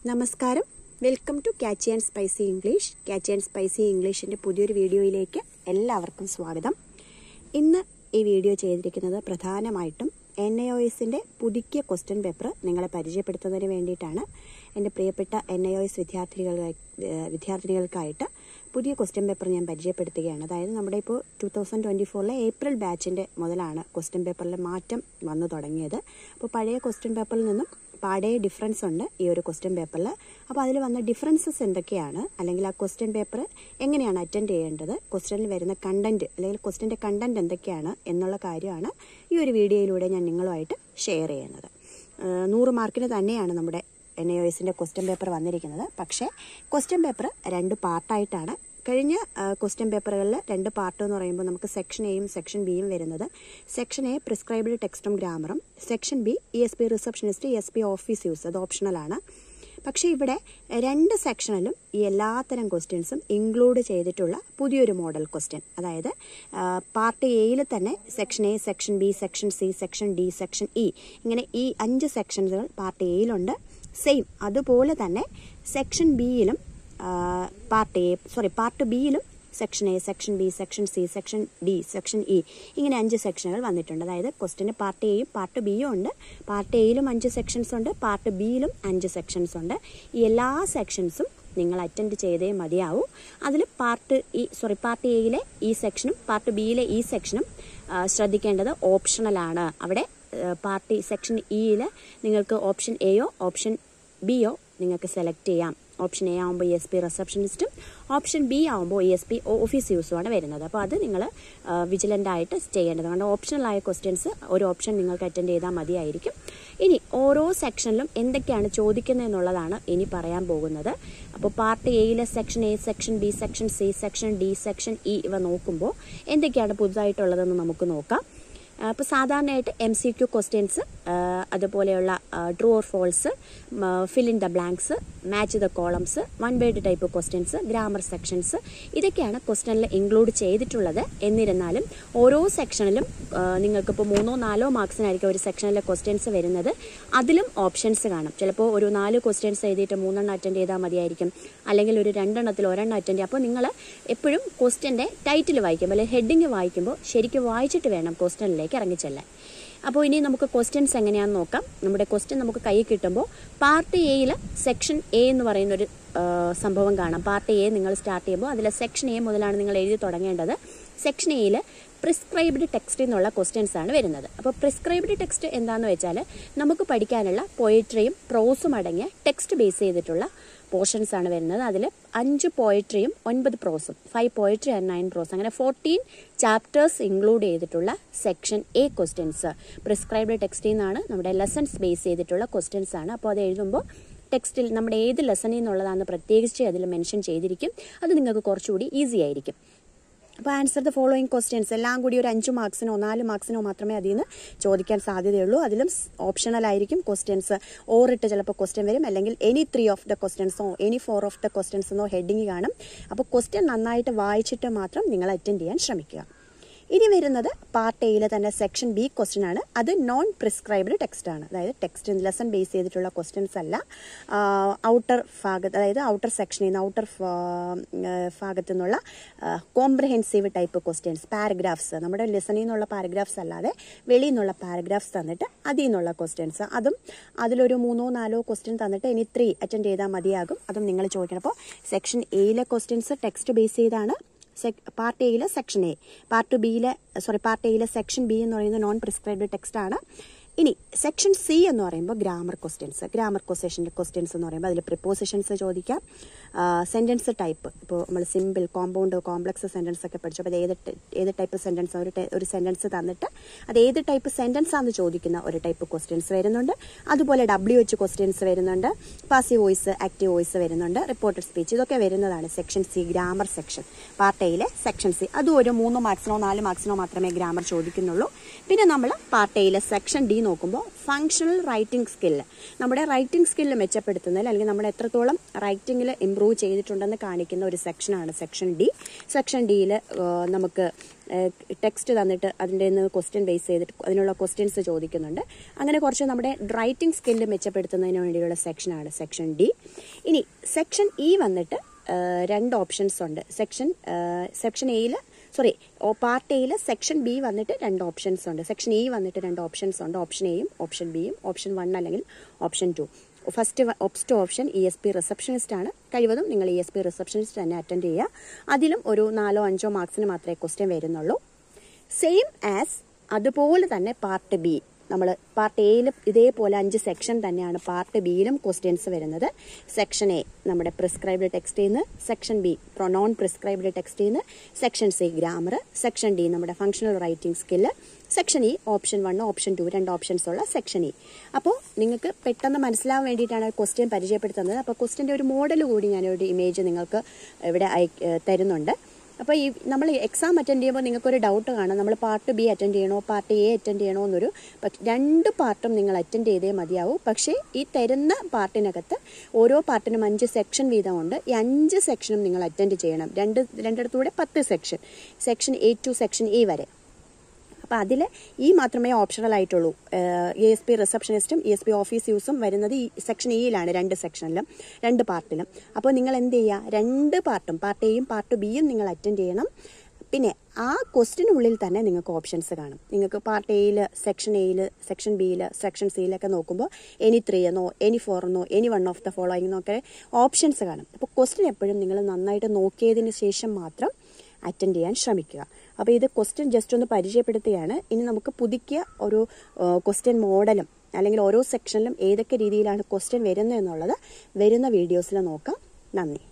നമസ്കാരം welcome to catch and spicy English catch and spicy ഇംഗ്ലീഷിൻ്റെ പുതിയൊരു വീഡിയോയിലേക്ക് എല്ലാവർക്കും സ്വാഗതം ഇന്ന് ഈ വീഡിയോ ചെയ്തിരിക്കുന്നത് പ്രധാനമായിട്ടും എൻ ഐ ഒ എസിൻ്റെ പുതുക്കിയ ക്വസ്റ്റ്യൻ പേപ്പർ നിങ്ങളെ പരിചയപ്പെടുത്തുന്നതിന് വേണ്ടിയിട്ടാണ് എൻ്റെ പ്രിയപ്പെട്ട എൻ ഐ ഒ എസ് വിദ്യാർത്ഥികൾ വിദ്യാർത്ഥിനികൾക്കായിട്ട് പുതിയ ക്വസ്റ്റ്യൻ പേപ്പർ ഞാൻ പരിചയപ്പെടുത്തുകയാണ് അതായത് നമ്മുടെ ഇപ്പോൾ ടു തൗസൻഡ് ട്വൻറ്റി ഫോറിലെ ഏപ്രിൽ ബാച്ചിൻ്റെ മുതലാണ് ക്വസ്റ്റ്യൻ പേപ്പറിൽ മാറ്റം വന്നു തുടങ്ങിയത് അപ്പോൾ പഴയ ക്വസ്റ്റ്യൻ പേപ്പറിൽ നിന്നും പാടേ ഡിഫറൻസ് ഉണ്ട് ഈ ഒരു ക്വസ്റ്റ്യൻ പേപ്പറിൽ അപ്പോൾ അതിൽ വന്ന ഡിഫറൻസസ് എന്തൊക്കെയാണ് അല്ലെങ്കിൽ ആ ക്വസ്റ്റ്യൻ പേപ്പർ എങ്ങനെയാണ് അറ്റൻഡ് ചെയ്യേണ്ടത് ക്വസ്റ്റ്യനിൽ വരുന്ന കണ്ടന്റ് അല്ലെങ്കിൽ ക്വസ്റ്റ്യൻ്റെ കണ്ടന്റ് എന്തൊക്കെയാണ് എന്നുള്ള കാര്യമാണ് ഈ ഒരു വീഡിയോയിലൂടെ ഞാൻ നിങ്ങളുമായിട്ട് ഷെയർ ചെയ്യുന്നത് ഏഹ് നൂറ് മാർക്കിന് തന്നെയാണ് നമ്മുടെ എൻ ഐ ഒ എസിൻ്റെ ക്വസ്റ്റ്യൻ പേപ്പർ വന്നിരിക്കുന്നത് പക്ഷേ ക്വസ്റ്റ്യൻ പേപ്പർ രണ്ട് പാർട്ടായിട്ടാണ് കഴിഞ്ഞ ക്വസ്റ്റ്യൻ പേപ്പറുകളിൽ രണ്ട് പാർട്ട് എന്ന് പറയുമ്പോൾ നമുക്ക് സെക്ഷൻ എയും സെക്ഷൻ ബിയും വരുന്നത് സെക്ഷൻ എ പ്രിസ്ക്രൈബ്ഡ് ടെക്സ്റ്റും ഗ്രാമറും section B E S P receptionist E S P office use അത് ഓപ്ഷണലാണ് പക്ഷേ ഇവിടെ രണ്ട് സെക്ഷനിലും ഈ എല്ലാത്തരം ക്വസ്റ്റ്യൻസും ഇൻക്ലൂഡ് ചെയ്തിട്ടുള്ള പുതിയൊരു മോഡൽ ക്വസ്റ്റ്യൻ അതായത് പാർട്ട് എയിൽ തന്നെ section A section B section C section D section E ഇങ്ങനെ ഈ അഞ്ച് സെക്ഷനുകൾ പാർട്ട് എയിലുണ്ട് സെയിം അതുപോലെ തന്നെ സെക്ഷൻ ബിയിലും പാർട്ട് എ സോറി പാർട്ട് ബിയിലും section A section B section C section D section E ഇങ്ങനെ അഞ്ച് സെക്ഷനുകൾ വന്നിട്ടുണ്ട് അതായത് ക്വസ്റ്റിന് പാർട്ട് എയും പാർട്ട് ബിയും ഉണ്ട് പാർട്ട് എയിലും അഞ്ച് സെക്ഷൻസ് ഉണ്ട് പാർട്ട് ബിയിലും അഞ്ച് സെക്ഷൻസ് ഉണ്ട് ഈ എല്ലാ സെക്ഷൻസും നിങ്ങൾ അറ്റൻഡ് ചെയ്തേ മതിയാവൂ അതിൽ പാർട്ട് ഇ സോറി പാർട്ട് എയിലെ ഈ സെക്ഷനും പാർട്ട് ബിയിലെ ഈ സെക്ഷനും ശ്രദ്ധിക്കേണ്ടത് ഓപ്ഷണലാണ് അവിടെ പാർട്ടി സെക്ഷൻ ഇയിൽ നിങ്ങൾക്ക് ഓപ്ഷൻ എയോ ഓപ്ഷൻ ബിയോ നിങ്ങൾക്ക് സെലക്ട് ചെയ്യാം ഓപ്ഷൻ എ ആകുമ്പോൾ ഇ എസ് പി റിസപ്ഷനിസ്റ്റും ഓപ്ഷൻ ബി ആകുമ്പോൾ ഇ എസ് പി ഓഫീസ് യൂസുമാണ് വരുന്നത് അപ്പോൾ അത് നിങ്ങൾ വിജിലൻ്റ് ആയിട്ട് ചെയ്യേണ്ടത് കാരണം ഓപ്ഷണലായ ക്വസ്റ്റ്യൻസ് ഒരു ഓപ്ഷൻ നിങ്ങൾക്ക് അറ്റൻഡ് ചെയ്താൽ മതിയായിരിക്കും ഇനി ഓരോ സെക്ഷനിലും എന്തൊക്കെയാണ് ചോദിക്കുന്നത് എന്നുള്ളതാണ് ഇനി പറയാൻ പോകുന്നത് അപ്പോൾ പാർട്ട് എയിലെ section A section B section C section D section E ഇവ നോക്കുമ്പോൾ എന്തൊക്കെയാണ് പുതുതായിട്ടുള്ളതെന്ന് നമുക്ക് നോക്കാം അപ്പോൾ സാധാരണയായിട്ട് എം സി ക്യു ക്വസ്റ്റ്യൻസ് അതുപോലെയുള്ള true or false fill in the blanks match the columns one word type questions grammar sections ഇതൊക്കെയാണ് ക്വസ്റ്റ്യനിൽ ഇൻക്ലൂഡ് ചെയ്തിട്ടുള്ളത് എന്നിരുന്നാലും ഓരോ സെക്ഷനിലും നിങ്ങൾക്കിപ്പോൾ മൂന്നോ നാലോ മാർക്സിനായിരിക്കും ഒരു സെക്ഷനിലെ ക്വസ്റ്റ്യൻസ് വരുന്നത് അതിലും ഓപ്ഷൻസ് കാണും ചിലപ്പോൾ ഒരു നാല് ക്വസ്റ്റ്യൻസ് എഴുതിയിട്ട് മൂന്നെണ്ണം അറ്റൻഡ് ചെയ്താൽ മതിയായിരിക്കും അല്ലെങ്കിൽ ഒരു രണ്ടെണ്ണത്തിൽ ഒരെണ്ണം അറ്റൻഡ് ചെയ്യുക അപ്പോൾ നിങ്ങൾ എപ്പോഴും ക്വസ്റ്റ്യൻ്റെ ടൈറ്റിൽ വായിക്കുമ്പോൾ അല്ലെങ്കിൽ ഹെഡിങ് വായിക്കുമ്പോൾ ശരിക്കും വായിച്ചിട്ട് വേണം ക്വസ്റ്റ്യനിലേക്ക് ഇറങ്ങിച്ചെല്ലാൻ അപ്പോൾ ഇനി നമുക്ക് ക്വസ്റ്റ്യൻസ് എങ്ങനെയാണെന്ന് നോക്കാം നമ്മുടെ ക്വസ്റ്റ്യൻ നമുക്ക് കയ്യിൽ കിട്ടുമ്പോൾ പാർട്ട് എയിൽ സെക്ഷൻ എ എന്ന് പറയുന്ന ഒരു സംഭവം കാണാം പാർട്ട് എ നിങ്ങൾ സ്റ്റാർട്ട് ചെയ്യുമ്പോൾ അതിലെ സെക്ഷൻ എ മുതലാണ് നിങ്ങൾ എഴുതി തുടങ്ങേണ്ടത് സെക്ഷൻ എയിൽ പ്രിസ്ക്രൈബ്ഡ് ടെക്സ്റ്റ് എന്നുള്ള ക്വസ്റ്റ്യൻസ് ആണ് വരുന്നത് അപ്പോൾ പ്രിസ്ക്രൈബ്ഡ് ടെക്സ്റ്റ് എന്താണെന്ന് വെച്ചാൽ നമുക്ക് പഠിക്കാനുള്ള പോയിട്രിയും പ്രോസും അടങ്ങിയ ടെക്സ്റ്റ് ബേസ് ചെയ്തിട്ടുള്ള പോർഷൻസ് ആണ് വരുന്നത് അതിൽ അഞ്ച് പോയിട്രിയും ഒൻപത് പ്രോസും five poetry and nine prose അങ്ങനെ ഫോർട്ടീൻ ചാപ്റ്റേഴ്സ് ഇൻക്ലൂഡ് ചെയ്തിട്ടുള്ള സെക്ഷൻ എ ക്വസ്റ്റ്യൻസ് പ്രിസ്ക്രൈബ്ഡ് ടെക്സ്റ്റിൽ നിന്നാണ് നമ്മുടെ ലെസൺസ് ബേസ് ചെയ്തിട്ടുള്ള ക്വസ്റ്റ്യൻസ് ആണ് അപ്പോൾ അത് എഴുതുമ്പോൾ ടെക്സ്റ്റിൽ നമ്മുടെ ഏത് ലെസണിൽ നിന്നുള്ളതാണെന്ന് പ്രത്യേകിച്ച് അതിൽ മെൻഷൻ ചെയ്തിരിക്കും അത് നിങ്ങൾക്ക് കുറച്ചുകൂടി ഈസി ആയിരിക്കും അപ്പോൾ ആൻസർ ദ ഫോളോയിങ് ക്വസ്റ്റ്യൻസ് എല്ലാം കൂടി ഒരു അഞ്ച് മാർക്സിനോ നാല് മാർക്സിനോ മാത്രമേ അതിൽ നിന്ന് ചോദിക്കാൻ സാധ്യതയുള്ളൂ അതിലും ഓപ്ഷണൽ ആയിരിക്കും ക്വസ്റ്റ്യൻസ് ഓറിട്ട് ചിലപ്പോൾ ക്വസ്റ്റ്യൻ വരും അല്ലെങ്കിൽ എനി ത്രീ ഓഫ് ദ ക്വസ്റ്റ്യൻസോ any four of the questions എന്നോ ഹെഡിങ് കാണും അപ്പോൾ ക്വസ്റ്റ്യൻ നന്നായിട്ട് വായിച്ചിട്ട് മാത്രം നിങ്ങൾ അറ്റൻഡ് ചെയ്യാൻ ശ്രമിക്കുക ഇനി വരുന്നത് പാർട്ട് എയിലെ തന്നെ സെക്ഷൻ ബി ക്വസ്റ്റ്യൻ ആണ് അത് നോൺ പ്രിസ്ക്രൈബ്ഡ് ടെക്സ്റ്റ് ആണ് അതായത് ടെക്സ്റ്റ് ലെസൺ ബേസ് ചെയ്തിട്ടുള്ള ക്വസ്റ്റ്യൻസ് അല്ല ഔട്ടർ ഭാഗത്ത് അതായത് ഔട്ടർ സെക്ഷനിൽ നിന്ന് ഔട്ടർ ഭാഗത്തു നിന്നുള്ള കോംപ്രഹെൻസീവ് ടൈപ്പ് ക്വസ്റ്റ്യൻസ് പാരഗ്രാഫ്സ് നമ്മുടെ ലെസണിൽ നിന്നുള്ള പാരഗ്രാഫ്സ് അല്ലാതെ വെളിയിൽ നിന്നുള്ള പാരഗ്രാഫ്സ് തന്നിട്ട് അതിൽ നിന്നുള്ള ക്വസ്റ്റ്യൻസ് അതും അതിലൊരു മൂന്നോ നാലോ ക്വസ്റ്റ്യൻ തന്നിട്ട് ഇനി ത്രീ അറ്റൻഡ് ചെയ്താൽ മതിയാകും അതും നിങ്ങൾ ചോദിക്കണം അപ്പോൾ സെക്ഷൻ എയിലെ ക്വസ്റ്റ്യൻസ് ടെക്സ്റ്റ് ബേസ് ചെയ്താണ് പാർട്ട് എയിലെ സെക്ഷൻ എ പാർട്ട് ബിയിലെ സോറി പാർട്ട് എയിലെ സെക്ഷൻ ബി എന്ന് പറയുന്നത് നോൺ പ്രിസ്ക്രൈബ്ഡ് ടെക്സ്റ്റ് ആണ് ഇനി സെക്ഷൻ സി എന്ന് പറയുമ്പോൾ ഗ്രാമർ ക്വസ്റ്റ്യൻസ് ഗ്രാമർ ക്വസ്റ്റ്യൻ്റെ ക്വസ്റ്റ്യൻസ് എന്ന് പറയുമ്പോൾ അതിൽ പ്രിപ്പോസിഷൻസ് ചോദിക്കാം സെൻറ്റൻസ് ടൈപ്പ് ഇപ്പോൾ നമ്മൾ സിമ്പിൾ കോമ്പൗണ്ട് കോംപ്ലക്സ് സെൻറ്റൻസ് ഒക്കെ പഠിച്ചപ്പോൾ അത് ഏത് ഏത് ടൈപ്പ് സെൻറ്റൻസ് ഒരു ഒരു സെൻറ്റൻസ് തന്നിട്ട് അത് ഏത് ടൈപ്പ് സെൻറ്റൻസ് ആണെന്ന് ചോദിക്കുന്ന ഒരു ടൈപ്പ് ക്വസ്റ്റ്യൻസ് വരുന്നുണ്ട് അതുപോലെ ഡബ്ല്യു എച്ച് ക്വസ്റ്റ്യൻസ് വരുന്നുണ്ട് പാസീവ് വോയിസ് ആക്റ്റീവ് വോയിസ് വരുന്നുണ്ട് റിപ്പോർട്ടഡ് സ്പീച്ച് ഇതൊക്കെ വരുന്നതാണ് section C grammar section part എയിലെ സെക്ഷൻ സി അതും ഒരു മൂന്ന് മാർക്സിനോ നാല് മാർക്സിനോ മാത്രമേ ഗ്രാമർ ചോദിക്കുന്നുള്ളൂ പിന്നെ നമ്മൾ പാർട്ട് എയിലെ സെക്ഷൻ ഡി നോക്കുമ്പോൾ ഫങ്ഷണൽ റൈറ്റിംഗ് സ്കില്ല് നമ്മുടെ റൈറ്റിംഗ് സ്കില്ല് മെച്ചപ്പെടുത്തുന്നതിൽ അല്ലെങ്കിൽ നമ്മൾ എത്രത്തോളം റൈറ്റിംഗിൽ ഇമ്പ്രൂവ് ഇമ്പ്രൂവ് ചെയ്തിട്ടുണ്ടെന്ന് കാണിക്കുന്ന ഒരു സെക്ഷനാണ് സെക്ഷൻ ഡി സെക്ഷൻ ഡിയിൽ നമുക്ക് ടെക്സ്റ്റ് തന്നിട്ട് അതിൻ്റെ നിന്ന് ക്വസ്റ്റ്യൻ ബേസ് ചെയ്തിട്ട് അതിനുള്ള ക്വസ്റ്റ്യൻസ് ചോദിക്കുന്നുണ്ട് അങ്ങനെ കുറച്ച് നമ്മുടെ റൈറ്റിംഗ് സ്കില്ല് മെച്ചപ്പെടുത്തുന്നതിന് വേണ്ടിയുള്ള സെക്ഷനാണ് സെക്ഷൻ ഡി ഇനി സെക്ഷൻ ഇ വന്നിട്ട് ഏഹ്, രണ്ട് ഓപ്ഷൻസ് ഉണ്ട് സെക്ഷൻ സെക്ഷൻ എയിൽ സോറി പാർട്ട് എയിൽ സെക്ഷൻ ബി വന്നിട്ട് രണ്ട് ഓപ്ഷൻസ് ഉണ്ട് സെക്ഷൻ ഇ വന്നിട്ട് രണ്ട് ഓപ്ഷൻസ് ഉണ്ട് ഓപ്ഷൻ എയും ഓപ്ഷൻ ബിയും ഓപ്ഷൻ വൺ അല്ലെങ്കിൽ ഓപ്ഷൻ ടു ഫസ്റ്റ് ഓപ്സ്റ്റ് option E S P receptionist ആണ് കഴിവതും നിങ്ങൾ ഇ എസ് പി റിസപ്ഷനിസ്റ്റ് തന്നെ അറ്റൻഡ് ചെയ്യുക അതിലും ഒരു നാലോ അഞ്ചോ മാർക്സിന് മാത്രമേ ക്വസ്റ്റ്യൻ വരുന്നുള്ളൂ സെയിം ആസ് അതുപോലെ തന്നെ പാർട്ട് ബി നമ്മൾ പാർട്ട് എയിലും ഇതേപോലെ അഞ്ച് സെക്ഷൻ തന്നെയാണ് പാർട്ട് ബിയിലും ക്വസ്റ്റ്യൻസ് വരുന്നത് സെക്ഷൻ എ നമ്മുടെ പ്രിസ്ക്രൈബ്ഡ് ടെക്സ്റ്റിൽ നിന്ന് സെക്ഷൻ ബി പ്രൊനോൺ പ്രിസ്ക്രൈബ്ഡ് ടെക്സ്റ്റിൽ നിന്ന് section C grammar section D നമ്മുടെ functional writing skill section E option one option two രണ്ട് ഓപ്ഷൻസ് ഉള്ള സെക്ഷൻ ഇ അപ്പോൾ നിങ്ങൾക്ക് പെട്ടെന്ന് മനസ്സിലാവാൻ വേണ്ടിയിട്ടാണ് ക്വസ്റ്റ്യൻ പരിചയപ്പെടുത്തുന്നത് അപ്പോൾ ക്വസ്റ്റ്യൻ്റെ ഒരു മോഡൽ കൂടി ഞാനൊരു ഇമേജ് നിങ്ങൾക്ക് ഇവിടെ അയക്ക്- ഏഹ് തരുന്നുണ്ട് അപ്പോൾ ഈ നമ്മൾ എക്സാം അറ്റൻഡ് ചെയ്യുമ്പോൾ നിങ്ങൾക്കൊരു ഡൗട്ട് കാണാം നമ്മൾ പാർട്ട് ബി അറ്റൻഡ് ചെയ്യണോ പാർട്ട് എ അറ്റൻഡ് ചെയ്യണോ എന്നൊരു പക്ഷെ രണ്ട് പാർട്ടും നിങ്ങൾ അറ്റൻഡ് ചെയ്തേ മതിയാവൂ പക്ഷേ ഈ തരുന്ന പാർട്ടിനകത്ത് ഓരോ പാർട്ടിനും അഞ്ച് സെക്ഷൻ വീതമുണ്ട് ഈ അഞ്ച് സെക്ഷനും നിങ്ങൾ അറ്റൻഡ് ചെയ്യണം രണ്ട് രണ്ടിടത്തൂടെ പത്ത് section section A to section A വരെ അപ്പോൾ അതിൽ ഈ മാത്രമേ ഓപ്ഷണൽ ആയിട്ടുള്ളൂ ഇ എസ് പി റിസപ്ഷനിസ്റ്റും ഇ എസ് പി ഓഫീസ് യൂസും വരുന്നത് ഈ സെക്ഷൻ ഇയിലാണ് രണ്ട് സെക്ഷനിലും രണ്ട് പാർട്ടിലും അപ്പോൾ നിങ്ങൾ എന്ത് ചെയ്യുക രണ്ട് പാർട്ടും പാർട്ട് എയും പാർട്ട് ബിയും നിങ്ങൾ അറ്റൻഡ് ചെയ്യണം പിന്നെ ആ ക്വസ്റ്റിനുള്ളിൽ തന്നെ നിങ്ങൾക്ക് ഓപ്ഷൻസ് കാണും നിങ്ങൾക്ക് പാർട്ട് എയിൽ സെക്ഷൻ എയിൽ സെക്ഷൻ ബിയിൽ സെക്ഷൻ സിയിലൊക്കെ നോക്കുമ്പോൾ എനി ത്രീ എന്നോ എനി ഫോർ എന്നോ any one of the following എന്നൊക്കെ ഓപ്ഷൻസ് കാണും അപ്പോൾ ക്വസ്റ്റ്യൻ എപ്പോഴും നിങ്ങൾ നന്നായിട്ട് നോക്കിയതിന് ശേഷം മാത്രം അറ്റൻഡ് ചെയ്യാൻ ശ്രമിക്കുക അപ്പോൾ ഇത് ക്വസ്റ്റ്യൻ ജസ്റ്റ് ഒന്ന് പരിചയപ്പെടുത്തുകയാണ് ഇനി നമുക്ക് പുതുക്കിയ ഒരു ക്വസ്റ്റ്യൻ മോഡലും അല്ലെങ്കിൽ ഓരോ സെക്ഷനിലും ഏതൊക്കെ രീതിയിലാണ് ക്വസ്റ്റ്യൻ വരുന്നത് എന്നുള്ളത് വരുന്ന വീഡിയോസിൽ നോക്കാം നന്ദി